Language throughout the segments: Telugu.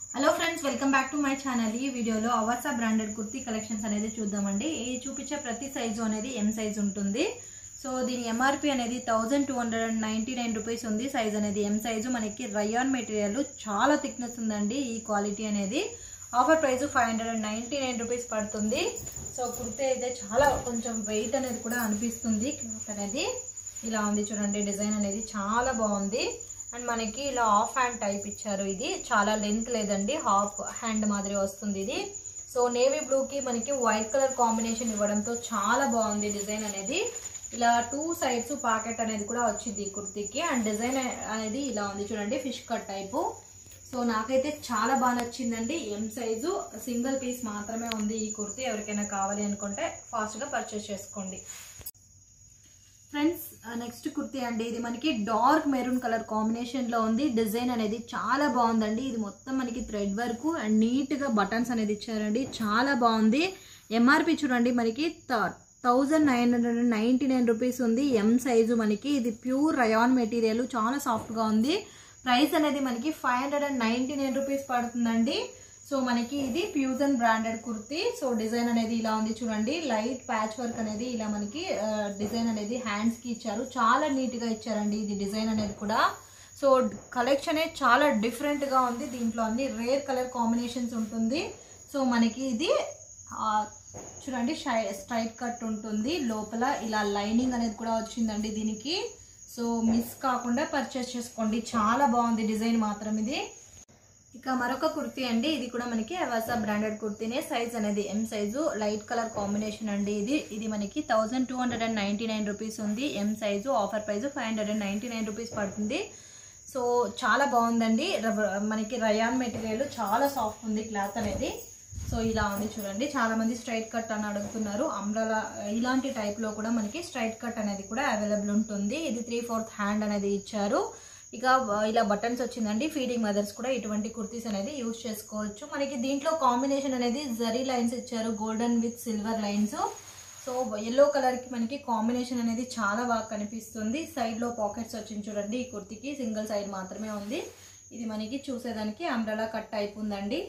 hello friends welcome back to my channel ఈ వీడియోలో అవాసా బ్రాండెడ్ కుర్తీ కలెక్షన్స్ అనేది చూద్దామండి ఈ చూపించే ప్రతి సైజు అనేది ఎం సైజ్ ఉంటుంది సో దీని ఎంఆర్పి అనేది thousand two hundred and ninety nine rupees ఉంది సైజ్ అనేది ఎం సైజు మనకి రయాన్ మెటీరియల్ చాలా థిక్నెస్ ఉందండి ఈ క్వాలిటీ అనేది offer price five hundred and ninety nine rupees పడుతుంది సో కుర్తీ అయితే చాలా కొంచెం వెయిట్ అనేది కూడా అనిపిస్తుంది క్లాత్ అనేది ఇలా ఉంది చూడండి డిజైన్ అనేది చాలా బాగుంది అండ్ మనకి ఇలా హాఫ్ హ్యాండ్ టైప్ ఇచ్చారు ఇది చాలా లెంత్ లేదండి హాఫ్ హ్యాండ్ మాదిరి వస్తుంది ఇది సో నేవీ బ్లూకి మనకి వైట్ కలర్ కాంబినేషన్ ఇవ్వడంతో చాలా బాగుంది డిజైన్ అనేది ఇలా టూ సైడ్స్ పాకెట్ అనేది కూడా వచ్చింది ఈ కుర్తీకి అండ్ డిజైన్ అనేది ఇలా ఉంది చూడండి ఫిష్ కట్ టైపు సో నాకైతే చాలా బాగా నచ్చిందండి ఎం సైజు సింగిల్ పీస్ మాత్రమే ఉంది ఈ కుర్తీ ఎవరికైనా కావాలి అనుకుంటే ఫాస్ట్గా పర్చేస్ చేసుకోండి ఫ్రెండ్స్ నెక్స్ట్ కుర్తీ అండి ఇది మనకి డార్క్ మెరూన్ కలర్ కాంబినేషన్ లో ఉంది డిజైన్ అనేది చాలా బాగుందండి ఇది మొత్తం మనకి థ్రెడ్ వర్క్ అండ్ నీట్ గా బటన్స్ అనేది ఇచ్చారండి చాలా బాగుంది ఎంఆర్పి చూడండి మనకి thousand nine hundred ninety nine rupees ఉంది ఎం సైజు మనకి ఇది ప్యూర్ రయాన్ మెటీరియల్ చాలా సాఫ్ట్ గా ఉంది ప్రైస్ అనేది మనకి five hundred and ninety nine rupees పడుతుందండి సో మనకి ఇది fusion branded kurti so design అనేది ఇలా ఉంది చూడండి లైట్ ప్యాచ్ వర్క్ అనేది ఇలా మనకి డిజైన్ అనేది హ్యాండ్స్ కి ఇచ్చారు చాలా నీట్ గా ఇచ్చారండి ఇది డిజైన్ అనేది కూడా సో కలెక్షన్ చాలా డిఫరెంట్ గా ఉంది దీంట్లో అన్ని రేర్ కలర్ కాంబినేషన్స్ ఉంటుంది సో మనకి ఇది చూడండి స్ట్రైట్ కట్ ఉంటుంది లోపల ఇలా లైనింగ్ అనేది కూడా వచ్చిందండి దీనికి సో మిస్ కాకుండా పర్చేస్ చేసుకోండి చాలా బాగుంది డిజైన్ మాత్రం ఇది ఇక మరొక కుర్తీ అండి ఇది కూడా మనకి అవాసా బ్రాండెడ్ కుర్తీనే సైజ్ అనేది M size light colour combination అండి ఇది ఇది మనకి thousand two hundred and ninety nine rupees ఉంది M size offer price five hundred and ninety nine rupees పడుతుంది సో చాలా బాగుందండి మనకి రయాన్ మెటీరియల్ చాలా సాఫ్ట్ ఉంది క్లాత్ అనేది సో ఇలా ఉంది చూడండి చాలా మంది స్ట్రైట్ కట్ అని అడుగుతున్నారు అమ్రలా ఇలాంటి టైప్లో కూడా మనకి స్ట్రైట్ కట్ అనేది కూడా అవైలబుల్ ఉంటుంది ఇది త్రీ ఫోర్త్ హ్యాండ్ అనేది ఇచ్చారు ఇక ఇలా బటన్స్ వచ్చిందండి ఫీడింగ్ మదర్స్ కూడా ఇటువంటి కుర్తీస్ అనేది యూజ్ చేసుకోవచ్చు మనకి దీంట్లో కాంబినేషన్ అనేది జరీ లైన్స్ ఇచ్చారు golden with silver lines so yellow కలర్కి మనకి కాంబినేషన్ అనేది చాలా బాగా కనిపిస్తుంది సైడ్లో పాకెట్స్ వచ్చింది చూడండి ఈ కుర్తీకి సింగిల్ సైడ్ మాత్రమే ఉంది ఇది మనకి చూసేదానికి అంబ్రలా కట్ టైప్ ఉందండి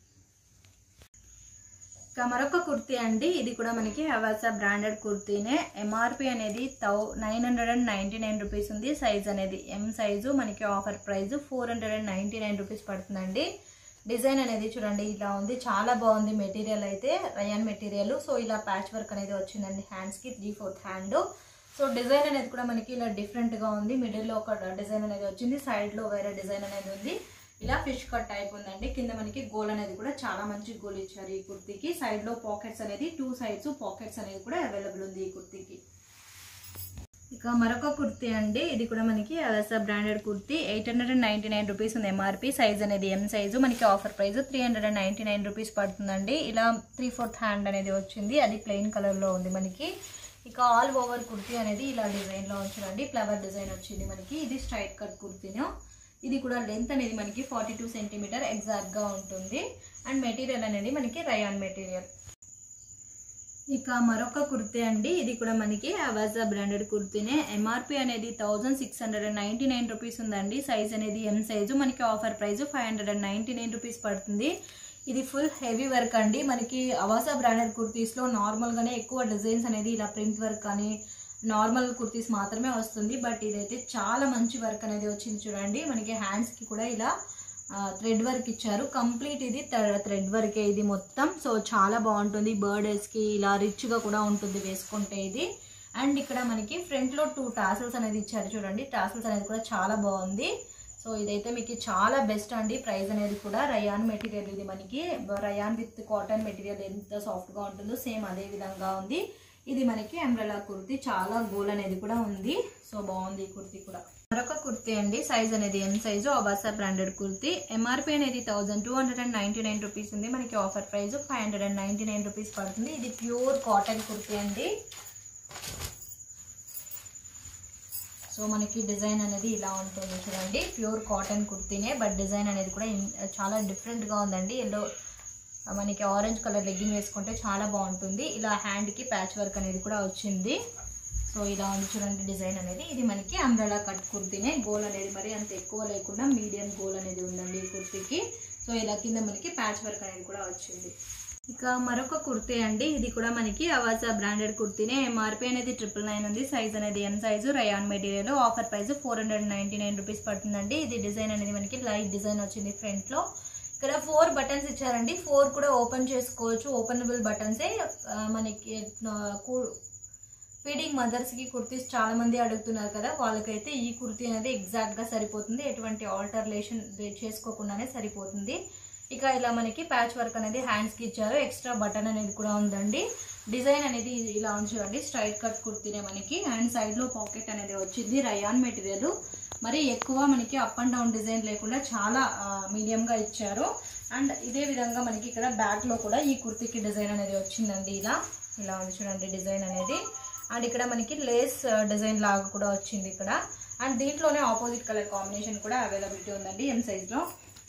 ఇక మరొక కుర్తీ అండి ఇది కూడా మనకి హవాసా బ్రాండెడ్ కుర్తీనే ఎంఆర్పి అనేది థౌ nine hundred and ninety nine rupees ఉంది సైజ్ అనేది ఎం సైజు మనకి offer price four hundred and ninety nine rupees పడుతుందండి డిజైన్ అనేది చూడండి ఇలా ఉంది చాలా బాగుంది మెటీరియల్ అయితే రయాన్ మెటీరియల్ సో ఇలా ప్యాచ్ వర్క్ అనేది వచ్చిందండి హ్యాండ్స్కి three fourth hand so design అనేది కూడా మనకి ఇలా డిఫరెంట్గా ఉంది మిడిల్లో ఒక డిజైన్ అనేది వచ్చింది సైడ్లో వేరే డిజైన్ అనేది ఉంది ఇలా ఫిష్ కట్ టైప్ ఉందండి కింద మనకి గోల్ అనేది కూడా చాలా మంచి గోల్ ఇచ్చారు ఈ కుర్తీకి సైడ్ లో పాకెట్స్ అనేది టూ సైడ్స్ పాకెట్స్ అనేది కూడా అవైలబుల్ ఉంది ఈ కుర్తీకి ఇక మరొక కుర్తీ అండి ఇది కూడా మనకి అలసా branded kurti eight hundred and ninety nine rupees ఉంది ఎంఆర్పి సైజ్ అనేది ఎం సైజు మనకి offer price three hundred and ninety nine rupees పడుతుందండి ఇలా త్రీ ఫోర్త్ హ్యాండ్ అనేది వచ్చింది అది ప్లెయిన్ కలర్లో ఉంది మనకి ఇక ఆల్ ఓవర్ కుర్తీ అనేది ఇలా డిజైన్లో ఉంచండి ఫ్లవర్ డిజైన్ వచ్చింది మనకి ఇది స్ట్రైట్ కట్ కుర్తీను ఇది కూడా లెంత్ అనేది మనకి ఫార్టీ టూ సెంటీమీటర్ ఎగ్జాక్ట్గా ఉంటుంది అండ్ మెటీరియల్ అనేది మనకి రయాన్ మెటీరియల్ ఇక మరొక కుర్తీ అండి ఇది కూడా మనకి అవాజా బ్రాండెడ్ కుర్తీనే ఎంఆర్పి అనేది thousand six hundred and ninety nine rupees ఉందండి సైజ్ అనేది ఎం సైజు మనకి offer price five hundred and ninety nine rupees పడుతుంది ఇది ఫుల్ హెవీ వర్క్ అండి మనకి అవాసా బ్రాండెడ్ కుర్తీస్లో నార్మల్గానే ఎక్కువ డిజైన్స్ అనేది ఇలా ప్రింట్ వర్క్ కానీ నార్మల్ కుర్తీస్ మాత్రమే వస్తుంది బట్ ఇదైతే చాలా మంచి వర్క్ అనేది వచ్చింది చూడండి మనకి హ్యాండ్స్కి కూడా ఇలా థ్రెడ్ వర్క్ ఇచ్చారు కంప్లీట్ ఇది థ్రెడ్ వర్కే ఇది మొత్తం సో చాలా బాగుంటుంది బర్డేస్కి ఇలా రిచ్గా కూడా ఉంటుంది వేసుకుంటే ఇది అండ్ ఇక్కడ మనకి ఫ్రంట్లో టూ టాసల్స్ అనేది ఇచ్చారు చూడండి టాసల్స్ అనేది కూడా చాలా బాగుంది సో ఇదైతే మీకు చాలా బెస్ట్ అండి ప్రైస్ అనేది కూడా రయాన్ మెటీరియల్ ఇది మనకి రయాన్ విత్ కాటన్ మెటీరియల్ ఎంత సాఫ్ట్గా ఉంటుందో సేమ్ అదే విధంగా ఉంది ఇది మనకి అంబ్రెలా కుర్తీ చాలా గోల్ అనేది కూడా ఉంది సో బాగుంది ఈ కుర్తీ కూడా మరొక కుర్తీ అండి సైజ్ అనేది M size Avaasa branded kurti MRP అనేది thousand two hundred and ninety nine rupees ఉంది మనకి offer price five hundred and ninety nine rupees పడుతుంది ఇది ప్యూర్ కాటన్ కుర్తీ అండి సో మనకి డిజైన్ అనేది ఇలా ఉంటుంది చూడండి ప్యూర్ కాటన్ కుర్తీనే బట్ డిజైన్ అనేది కూడా చాలా డిఫరెంట్గా ఉందండి ఎల్లో మనకి ఆరెంజ్ కలర్ లెగ్గింగ్ వేసుకుంటే చాలా బాగుంటుంది ఇలా హ్యాండ్కి ప్యాచ్ వర్క్ అనేది కూడా వచ్చింది సో ఇలా ఉంది చూడండి డిజైన్ అనేది ఇది మనకి అంబ్రెలా కట్ కుర్తీనే గోల్ అనేది మరి అంత ఎక్కువ లేకుండా మీడియం గోల్ అనేది ఉందండి ఈ కుర్తీకి సో ఇలా కింద మనకి ప్యాచ్ వర్క్ అనేది కూడా వచ్చింది ఇక మరొక కుర్తీ అండి ఇది కూడా మనకి అవాజా బ్రాండెడ్ కుర్తీనే ఎంఆర్పి అనేది ట్రిపుల్ నైన్ ఉంది సైజ్ అనేది M size rayon material offer price four hundred ninety nine rupees పడుతుందండి ఇది డిజైన్ అనేది మనకి లైట్ డిజైన్ వచ్చింది ఫ్రంట్లో ఇక్కడ ఫోర్ బటన్స్ ఇచ్చారండి ఫోర్ కూడా ఓపెన్ చేసుకోవచ్చు ఓపెనబుల్ బటన్సే ఆ, మనకి ఆ, కు- ఫీడింగ్ మదర్స్కి కుర్తీస్ చాలా మంది అడుగుతున్నారు కదా వాళ్ళకైతే ఈ కుర్తీ అనేది ఎగ్జాక్ట్గా సరిపోతుంది ఎటువంటి ఆల్టర్లేషన్ చేసుకోకుండానే సరిపోతుంది ఇక ఇలా మనకి ప్యాచ్ వర్క్ అనేది హ్యాండ్స్కి ఇచ్చారు ఎక్స్ట్రా బటన్ అనేది కూడా ఉందండి డిజైన్ అనేది ఇలా ఉంచండి స్ట్రైట్ కట్ కుర్తీనే మనకి అండ్ సైడ్లో పాకెట్ అనేది వచ్చింది రయాన్ మెటీరియల్ మరి ఎక్కువ మనకి అప్ అండ్ డౌన్ డిజైన్ లేకుండా చాలా మీడియంగా ఇచ్చారు అండ్ ఇదే విధంగా మనకి ఇక్కడ బ్యాక్లో కూడా ఈ కుర్తీకి డిజైన్ అనేది వచ్చిందండి ఇలా ఇలా ఉంది చూడండి డిజైన్ అనేది అండ్ ఇక్కడ మనకి లేస్ డిజైన్ లాగా కూడా వచ్చింది ఇక్కడ అండ్ దీంట్లోనే ఆపోజిట్ కలర్ కాంబినేషన్ కూడా అవైలబిలిటీ ఉందండి ఎం సైజ్లో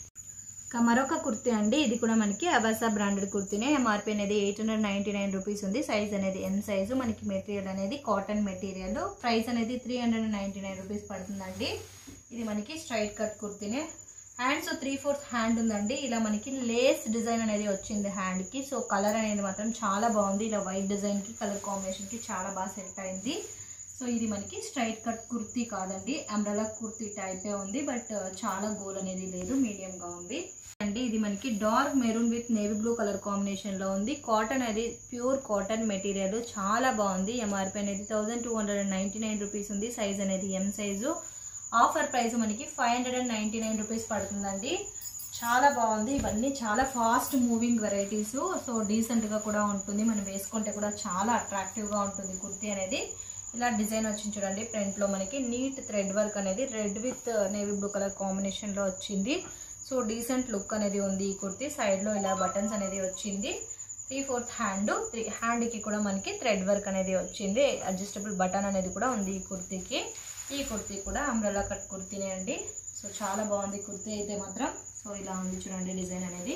ఇక మరొక కుర్తీ అండి ఇది కూడా మనకి అవాసా బ్రాండెడ్ కుర్తీనే ఎంఆర్పి అనేది eight hundred ninety nine rupees ఉంది సైజ్ అనేది ఎన్ సైజు మనకి మెటీరియల్ అనేది కాటన్ మెటీరియల్ ప్రైస్ అనేది three hundred ninety nine rupees పడుతుందండి ఇది మనకి స్ట్రైట్ కట్ కుర్తీనే హ్యాండ్స్ త్రీ ఫోర్త్ హ్యాండ్ ఉందండి ఇలా మనకి లేస్ డిజైన్ అనేది వచ్చింది హ్యాండ్కి సో కలర్ అనేది మాత్రం చాలా బాగుంది ఇలా వైట్ డిజైన్కి కలర్ కాంబినేషన్కి చాలా బాగా సెట్ అయింది సో ఇది మనకి స్ట్రైట్ కట్ కుర్తీ కాదండి అంబ్రెలా కుర్తీ టైపే ఉంది బట్ చాలా గోల్ అనేది లేదు మీడియంగా ఉంది అండి ఇది మనకి dark maroon with navy blue colour కాంబినేషన్లో ఉంది కాటన్ అనేది ప్యూర్ కాటన్ మెటీరియల్ చాలా బాగుంది ఎంఆర్పి అనేది thousand two hundred and ninety nine rupees ఉంది సైజ్ అనేది ఎం సైజు ఆఫర్ ప్రైస్ మనకి five hundred and ninety nine rupees పడుతుందండి చాలా బాగుంది ఇవన్నీ చాలా ఫాస్ట్ మూవింగ్ వెరైటీస్ సో డీసెంట్గా కూడా ఉంటుంది మనం వేసుకుంటే కూడా చాలా అట్రాక్టివ్గా ఉంటుంది కుర్తీ అనేది ఇలా డిజైన్ వచ్చింది చూడండి ఫ్రంట్లో మనకి నీట్ థ్రెడ్ వర్క్ అనేది red with navy blue colour కాంబినేషన్లో వచ్చింది సో డీసెంట్ లుక్ అనేది ఉంది ఈ కుర్తీ సైడ్లో ఇలా బటన్స్ అనేది వచ్చింది త్రీ ఫోర్త్ హ్యాండ్ త్రీ హ్యాండ్కి కూడా మనకి థ్రెడ్ వర్క్ అనేది వచ్చింది అడ్జస్టబుల్ బటన్ అనేది కూడా ఉంది ఈ కుర్తీకి ఈ కుర్తీ కూడా అంబ్రెలా కట్ కుర్తీనే అండి సో చాలా బాగుంది కుర్తీ అయితే మాత్రం సో ఇలా ఉంది చూడండి డిజైన్ అనేది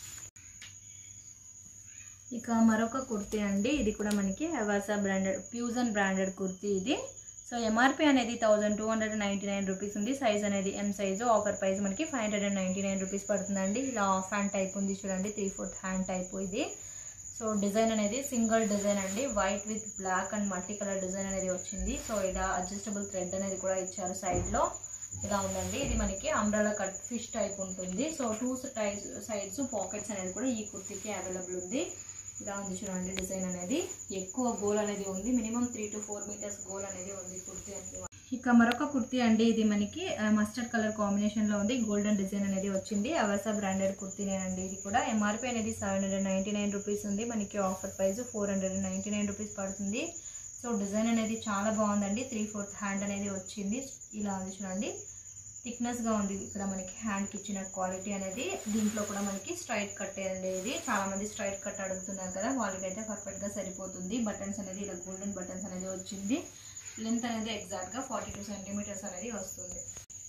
ఇక మరొక కుర్తీ అండి ఇది కూడా మనకి Avaasa branded fusion branded kurti ఇది సో ఎంఆర్పి అనేది thousand two hundred ninety nine rupees ఉంది సైజ్ అనేది ఎం సైజు ఆఫర్ ప్రైస్ మనకి five hundred and ninety nine rupees పడుతుందండి ఇలా ఆఫ్ హ్యాండ్ టైప్ ఉంది చూడండి త్రీ ఫోర్త్ హ్యాండ్ టైప్ ఇది సో డిజైన్ అనేది సింగిల్ డిజైన్ అండి white with black and multi colour design అనేది వచ్చింది సో ఇలా అడ్జస్టబుల్ థ్రెడ్ అనేది కూడా ఇచ్చారు సైడ్లో ఇలా ఉందండి ఇది మనకి అంబ్రెలా కట్ ఫిష్ టైప్ ఉంటుంది so two type sides pockets అనేది కూడా ఈ కుర్తీకి అవైలబుల్ ఉంది ఇలా ఉంది చూడండి డిజైన్ అనేది ఎక్కువ గోల్ అనేది ఉంది minimum three to four metres గోల్ అనేది ఉంది కుర్తీ అనేది ఇక మరొక కుర్తీ అండి ఇది మనకి మస్టర్డ్ కలర్ కాంబినేషన్లో ఉంది గోల్డెన్ డిజైన్ అనేది వచ్చింది అవసా బ్రాండెడ్ కుర్తీనేనండి ఇది కూడా ఎంఆర్పి అనేది seven hundred ninety nine rupees ఉంది మనకి offer price four hundred ninety nine rupees పడుతుంది సో డిజైన్ అనేది చాలా బాగుందండి త్రీ ఫోర్త్ హ్యాండ్ అనేది వచ్చింది ఇలా ఉంది చూడండి థిక్నెస్గా ఉంది ఇక్కడ మనకి హ్యాండ్కి ఇచ్చిన క్వాలిటీ అనేది దీంట్లో కూడా మనకి స్ట్రైట్ కట్ అనేది చాలా మంది స్ట్రైట్ కట్ అడుగుతున్నారు కదా వాళ్ళకైతే పర్ఫెక్ట్గా సరిపోతుంది బటన్స్ అనేది ఇలా గోల్డెన్ బటన్స్ అనేది వచ్చింది లెంత్ అనేది ఎగ్జాక్ట్గా ఫార్టీ టూ సెంటీమీటర్స్ అనేది వస్తుంది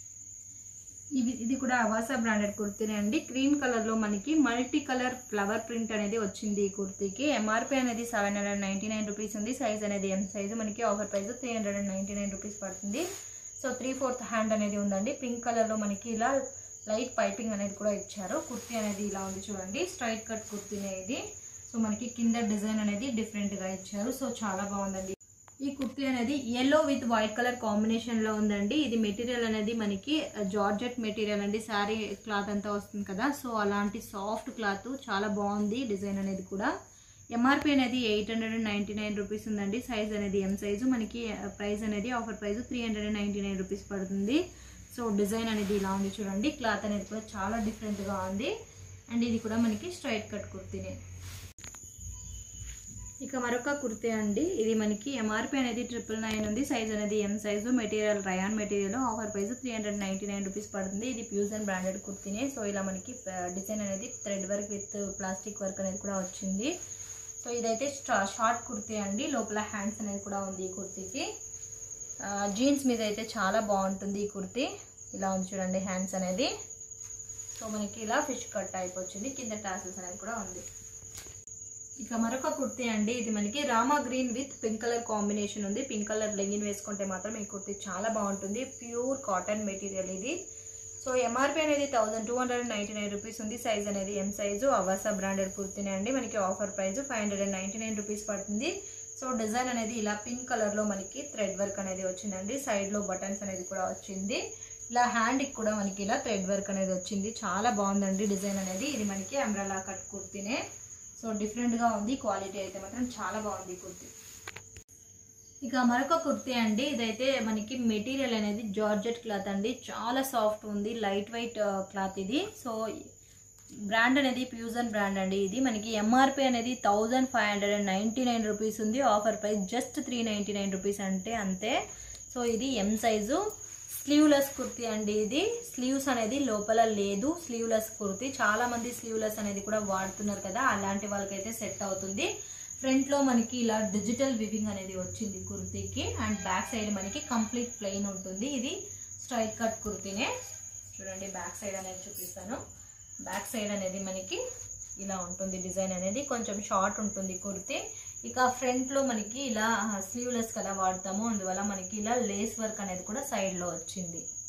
ఇది ఇది కూడా అవాసా బ్రాండెడ్ కుర్తీనే అండి క్రీమ్ కలర్లో మనకి మల్టీ కలర్ ఫ్లవర్ ప్రింట్ అనేది వచ్చింది ఈ కుర్తీకి ఎంఆర్పి అనేది seven hundred ninety nine rupees ఉంది సైజ్ అనేది ఎం సైజు మనకి offer price three hundred and ninety nine rupees పడుతుంది సో త్రీ ఫోర్త్ హ్యాండ్ అనేది ఉందండి పింక్ కలర్లో మనకి ఇలా లైట్ పైపింగ్ అనేది కూడా ఇచ్చారు కుర్తీ అనేది ఇలా ఉంది చూడండి స్ట్రైట్ కట్ కుర్తీనే ఇది సో మనకి కింద డిజైన్ అనేది డిఫరెంట్గా ఇచ్చారు సో చాలా బాగుందండి ఈ కుర్తీ అనేది ఎల్లో విత్ వైట్ కలర్ కాంబినేషన్లో ఉందండి ఇది మెటీరియల్ అనేది మనకి జార్జెట్ మెటీరియల్ అండి శారీ క్లాత్ అంతా వస్తుంది కదా సో అలాంటి సాఫ్ట్ క్లాత్ చాలా బాగుంది డిజైన్ అనేది కూడా ఎంఆర్పి అనేది eight hundred and ninety nine rupees ఉందండి సైజ్ అనేది ఎం సైజు మనకి ప్రైస్ అనేది offer price three hundred and ninety nine rupees పడుతుంది సో డిజైన్ అనేది ఇలా ఉంది చూడండి క్లాత్ అనేది కూడా చాలా డిఫరెంట్గా ఉంది అండ్ ఇది కూడా మనకి స్ట్రైట్ కట్ కుర్తీనే ఇక మరొక కుర్తీ అండి ఇది మనకి ఎంఆర్పి అనేది ట్రిపుల్ నైన్ ఉంది సైజ్ అనేది M size material rayon material offer price three hundred ninety nine rupees పడుతుంది ఇది ప్యూజన్ బ్రాండెడ్ కుర్తీనే సో ఇలా మనకి డిజైన్ అనేది thread work with plastic work అనేది కూడా వచ్చింది సో ఇదైతే షార్ట్ కుర్తీ అండి లోపల హ్యాండ్స్ అనేది కూడా ఉంది ఈ కుర్తీకి జీన్స్ మీద అయితే చాలా బాగుంటుంది ఈ కుర్తీ ఇలా ఉంది చూడండి హ్యాండ్స్ అనేది సో మనకి ఇలా ఫిష్ కట్ టైప్ వచ్చింది కింద టాసల్స్ అనేది కూడా ఉంది ఇక మరొక కుర్తీ అండి ఇది మనకి Rama green with pink colour combination ఉంది పింక్ కలర్ లెగిన్ వేసుకుంటే మాత్రం ఈ కుర్తీ చాలా బాగుంటుంది ప్యూర్ కాటన్ మెటీరియల్ ఇది సో ఎంఆర్పి అనేది thousand two hundred and ninety nine rupees ఉంది సైజ్ అనేది ఎం సైజు అవాసా బ్రాండెడ్ కుర్తీనే అండి మనకి offer price five hundred and ninety nine rupees పడుతుంది సో డిజైన్ అనేది ఇలా పింక్ కలర్లో మనకి థ్రెడ్ వర్క్ అనేది వచ్చిందండి సైడ్లో బటన్స్ అనేది కూడా వచ్చింది ఇలా హ్యాండ్కి కూడా మనకి ఇలా థ్రెడ్ వర్క్ అనేది వచ్చింది చాలా బాగుందండి డిజైన్ అనేది ఇది మనకి అంబ్రలా కట్ కుర్తీనే సో డిఫరెంట్గా ఉంది క్వాలిటీ అయితే మాత్రం చాలా బాగుంది ఈ కుర్తీ ఇక మరొక కుర్తీ అండి ఇదైతే మనకి మెటీరియల్ అనేది జార్జెట్ క్లాత్ అండి చాలా సాఫ్ట్ ఉంది లైట్ వెయిట్ క్లాత్ ఇది సో బ్రాండ్ అనేది ఫ్యూజన్ బ్రాండ్ అండి ఇది మనకి ఎంఆర్పి అనేది thousand five hundred and ninety nine rupees ఉంది offer price just three ninety nine rupees అంటే అంతే సో ఇది ఎం సైజు స్లీవ్లెస్ కుర్తీ అండి ఇది స్లీవ్స్ అనేది లోపల లేదు స్లీవ్లెస్ కుర్తీ చాలా మంది స్లీవ్లెస్ అనేది కూడా వాడుతున్నారు కదా అలాంటి వాళ్ళకైతే సెట్ అవుతుంది ఫ్రంట్ లో మనకి ఇలా డిజిటల్ వివింగ్ అనేది వచ్చింది కుర్తీకి అండ్ బ్యాక్ సైడ్ మనకి కంప్లీట్ ప్లెయిన్ ఉంటుంది ఇది స్ట్రైట్ కట్ కుర్తీనే చూడండి బ్యాక్ సైడ్ అనేది చూపిస్తాను బ్యాక్ సైడ్ అనేది మనకి ఇలా ఉంటుంది డిజైన్ అనేది కొంచెం షార్ట్ ఉంటుంది కుర్తీ ఇక ఫ్రంట్ లో మనకి ఇలా స్లీవ్లెస్ కదా వాడతాము అందువల్ల మనకి ఇలా లేస్ వర్క్ అనేది కూడా సైడ్ లో వచ్చింది